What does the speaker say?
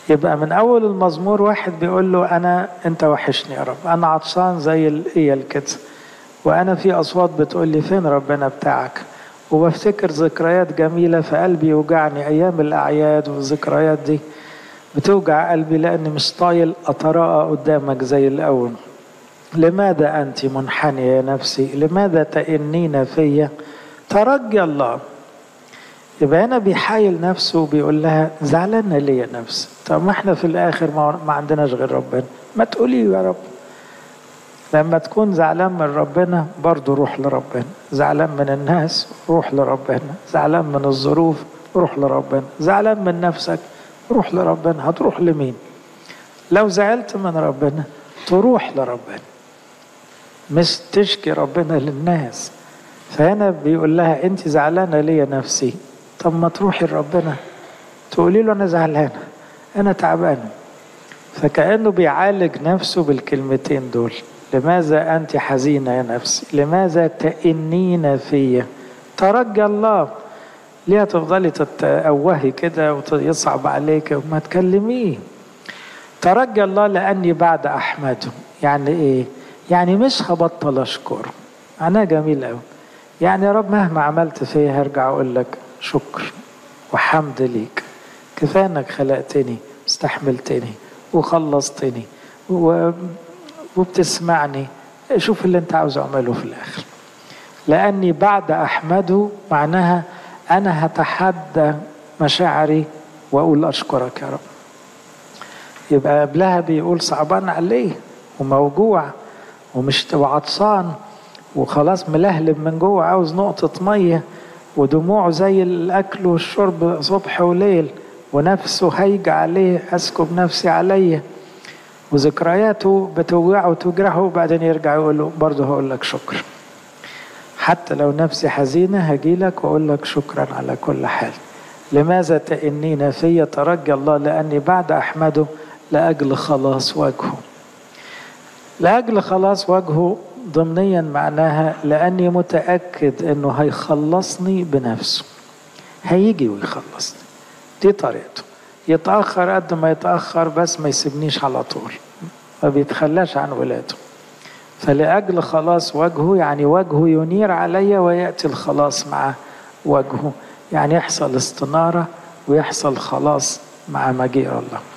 يبقى من اول المزمور واحد بيقول له انا انت وحشني يا رب انا عطشان زي الايل كده وانا في اصوات بتقول لي فين ربنا بتاعك وبفتكر ذكريات جميلة في قلبي يوجعني أيام الأعياد والذكريات دي بتوجع قلبي لأني مش طايل أتراءى قدامك زي الأول لماذا أنت منحنية يا نفسي لماذا تئنين فيا ترجي الله يبقى هنا بيحايل نفسه وبيقول لها زعلانة ليه يا نفس طب ما احنا في الآخر ما, ما عندناش غير ربنا ما تقولي يا رب لما تكون زعلان من ربنا برضه روح لربنا زعلان من الناس روح لربنا زعلان من الظروف روح لربنا زعلان من نفسك روح لربنا هتروح لمين لو زعلت من ربنا تروح لربنا مش تشكي ربنا للناس فهنا بيقول لها انت زعلانة ليه يا نفسي طب ما تروحي لربنا تقولي له انا زعلانة انا تعبانة فكأنه بيعالج نفسه بالكلمتين دول لماذا أنت حزينة يا نفسي لماذا تئنين فيا ترجى الله ليه تفضلي تتأوهي كده ويصعب عليك وما تكلميه ترجى الله لأني بعد أحمده يعني إيه يعني مش هبطل أشكره معناه جميل أوي يعني يا رب مهما عملت فيا هرجع أقول لك شكر وحمد ليك كفاية إنك خلقتني استحملتني وخلصتني و... وبتسمعني شوف اللي انت عاوز اعمله في الاخر لاني بعد احمده معناها انا هتحدى مشاعري واقول اشكرك يا رب يبقى قبلها بيقول صعبان عليه وموجوع ومش وعطسان وخلاص ملهلب من جوه عاوز نقطة مية ودموعه زي الأكل والشرب صبح وليل ونفسه هيج عليه أسكب نفسي عليه وذكرياته بتوجعه وتوجعه وبعدين يرجع يقول له برضه هقول لك شكر حتى لو نفسي حزينة هجي لك وأقول لك شكرا على كل حال لماذا تئنين في ترجى الله لأني بعد أحمده لأجل خلاص وجهه لأجل خلاص وجهه ضمنيا معناها لأني متأكد أنه هيخلصني بنفسه هيجي ويخلصني دي طريقته يتأخر قد ما يتأخر بس ما يسيبنيش على طول ما بيتخلاش عن ولاده فلأجل خلاص وجهه يعني وجهه ينير علي ويأتي الخلاص مع وجهه يعني يحصل استنارة ويحصل خلاص مع مجيء الله